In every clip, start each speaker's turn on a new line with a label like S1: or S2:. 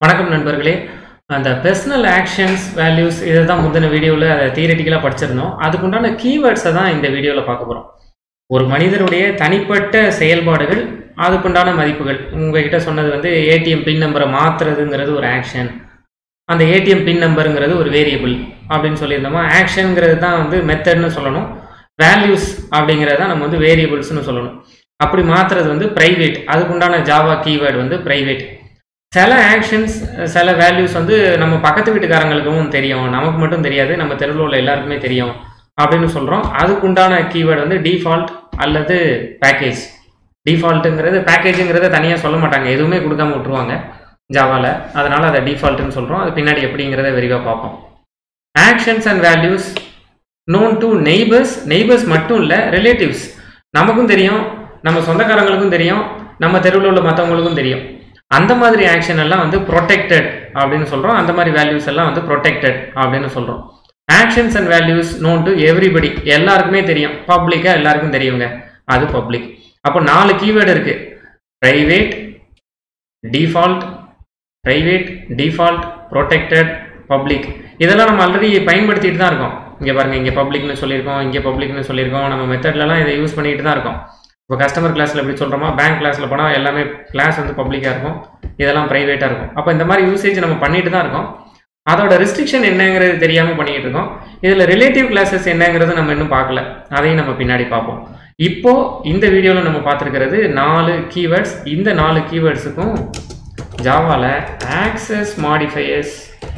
S1: வணக்கம் நண்பர்களே அந்த பெர்சனல் ஆக்ஷன்ஸ் வேல்யூஸ் இதை தான் முந்தின வீடியோவில் அதை தியரட்டிக்கலாக படிச்சிருந்தோம் அதுக்குண்டான கீவேர்ட்ஸை தான் இந்த வீடியோவில் பார்க்க போகிறோம் ஒரு மனிதருடைய தனிப்பட்ட செயல்பாடுகள் அதுக்குண்டான மதிப்புகள் உங்ககிட்ட சொன்னது வந்து ஏடிஎம் பின் நம்பரை மாற்றுறதுங்கிறது ஒரு ஆக்ஷன் அந்த ஏடிஎம் பின் நம்பருங்கிறது ஒரு வேரியபிள் அப்படின்னு சொல்லியிருந்தோமா ஆக்ஷனுங்கிறது தான் வந்து மெத்தட்னு சொல்லணும் வேல்யூஸ் அப்படிங்கிறது தான் நம்ம வந்து வேரியபிள்ஸ்னு சொல்லணும் அப்படி மாற்றுறது வந்து ப்ரைவேட் அதுக்குண்டான ஜாவா கீவேர்டு வந்து ப்ரைவேட் சில ஆக்ஷன்ஸ் சில வேல்யூஸ் வந்து நம்ம பக்கத்து வீட்டுக்காரங்களுக்கும் தெரியும் நமக்கு மட்டும் தெரியாது நம்ம தெருவில் உள்ள எல்லாருக்குமே தெரியும் அப்படின்னு சொல்கிறோம் அதுக்குண்டான கீவேர்டு வந்து டிஃபால்ட் அல்லது பேக்கேஜ் டிஃபால்ட்டுங்கிறது பேக்கேஜுங்கிறத தனியாக சொல்ல மாட்டாங்க எதுவுமே கொடுக்காம விட்ருவாங்க ஜாவாவில் அதனால் அதை டிஃபால்ட்டுன்னு சொல்கிறோம் அது பின்னாடி எப்படிங்கிறத விரிவாக பார்ப்போம் actions and values known to neighbours neighbours மட்டும் இல்லை ரிலேட்டிவ்ஸ் நமக்கும் தெரியும் நம்ம சொந்தக்காரங்களுக்கும் தெரியும் நம்ம தெருவில் உள்ள மற்றவங்களுக்கும் தெரியும் அந்த மாதிரி ஆக்ஷன் எல்லாம் வந்து ப்ரொடெக்டட் அப்படின்னு சொல்கிறோம் அந்த மாதிரி வேல்யூஸ் எல்லாம் வந்து ப்ரொடெக்டட் அப்படின்னு சொல்கிறோம் actions and values known to everybody எல்லாருக்குமே தெரியும் பப்ளிக்காக எல்லாருக்கும் தெரியுங்க அது பப்ளிக் அப்போ நாலு கீவேர்டு இருக்குது private default private default protected public இதெல்லாம் நம்ம ஆல்ரெடி பயன்படுத்திட்டு தான் இருக்கோம் இங்கே பாருங்கள் இங்கே பப்ளிக்னு சொல்லியிருக்கோம் இங்கே பப்ளிக்னு சொல்லியிருக்கோம் நம்ம மெத்தட்லலாம் இதை யூஸ் பண்ணிட்டு தான் இருக்கோம் இப்போ கஸ்டமர் கிளாஸில் எப்படி சொல்கிறோமா பேங்க் கிளாஸில் போனால் எல்லாமே கிளாஸ் வந்து பப்ளிக்காக இருக்கும் இதெல்லாம் ப்ரைவேட்டாக இருக்கும் அப்போ இந்த மாதிரி யூசேஜ் நம்ம பண்ணிட்டு தான் இருக்கோம் அதோட ரெஸ்ட்ரிக்ஷன் என்னங்கிறது தெரியாமல் பண்ணிக்கிட்டு இருக்கோம் இதில் ரிலேட்டிவ் கிளாஸஸ் என்னங்கிறது நம்ம இன்னும் பார்க்கல அதையும் நம்ம பின்னாடி பார்ப்போம் இப்போ இந்த வீடியோவில் நம்ம பார்த்துருக்கிறது நாலு கீவேர்ட்ஸ் இந்த நாலு கீவேர்ட்ஸுக்கும் ஜாவாவில் ஆக்சஸ் மாடிஃபையர்ஸ்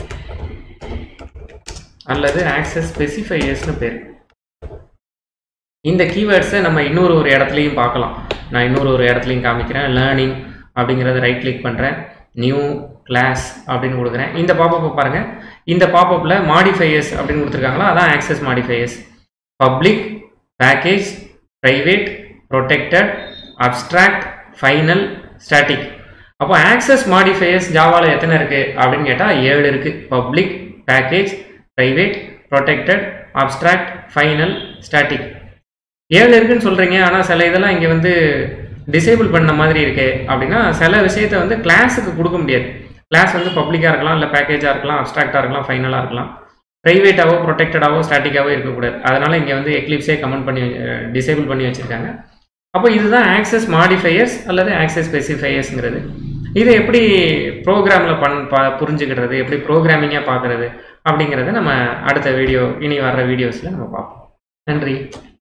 S1: அல்லது ஆக்சஸ் ஸ்பெசிஃபையர்ஸ்னு பேர் இந்த கீவேர்ட்ஸை நம்ம இன்னொரு ஒரு இடத்துலையும் பார்க்கலாம் நான் இன்னொரு ஒரு இடத்துலையும் காமிக்கிறேன் லேர்னிங் அப்படிங்கிறத ரைட் கிளிக் பண்ணுறேன் நியூ கிளாஸ் அப்படின்னு கொடுக்குறேன் இந்த பாப்பப்பை பாருங்கள் இந்த பாப்பப்பில் மாடிஃபையர்ஸ் அப்படின்னு கொடுத்துருக்காங்களா அதான் access modifiers public package private protected abstract final static அப்போ ஆக்சஸ் மாடிஃபையர்ஸ் ஜாவாவில் எத்தனை இருக்குது அப்படின்னு கேட்டால் ஏழு இருக்குது public package private protected abstract final static ஏழு இருக்குன்னு சொல்கிறீங்க ஆனால் சில இதெல்லாம் இங்கே வந்து டிசேபிள் பண்ண மாதிரி இருக்கு அப்படின்னா சில விஷயத்த வந்து கிளாஸுக்கு கொடுக்க முடியாது கிளாஸ் வந்து பப்ளிக்காக இருக்கலாம் இல்லை பேக்கேஜாக இருக்கலாம் அப்ஸ்ட்ராக்டாக இருக்கலாம் ஃபைனலாக இருக்கலாம் ப்ரைவேட்டாவோ ப்ரொடெக்டடாவோ ஸ்டாட்டிக்காவோ இருக்கக்கூடாது அதனால் இங்கே வந்து எக்லிப்ஸே கமெண்ட் பண்ணி டிசேபிள் பண்ணி வச்சுருக்காங்க அப்போ இதுதான் ஆக்சஸ் மாடிஃபையர்ஸ் அல்லது ஆக்சஸ் ஸ்பெசிஃபையர்ஸுங்கிறது இதை எப்படி ப்ரோக்ராமில் பண் பா புரிஞ்சுக்கிடுறது எப்படி ப்ரோக்ராமிங்காக பார்க்குறது அப்படிங்கிறத நம்ம அடுத்த வீடியோ இனி வர்ற வீடியோஸில் நம்ம பார்ப்போம் நன்றி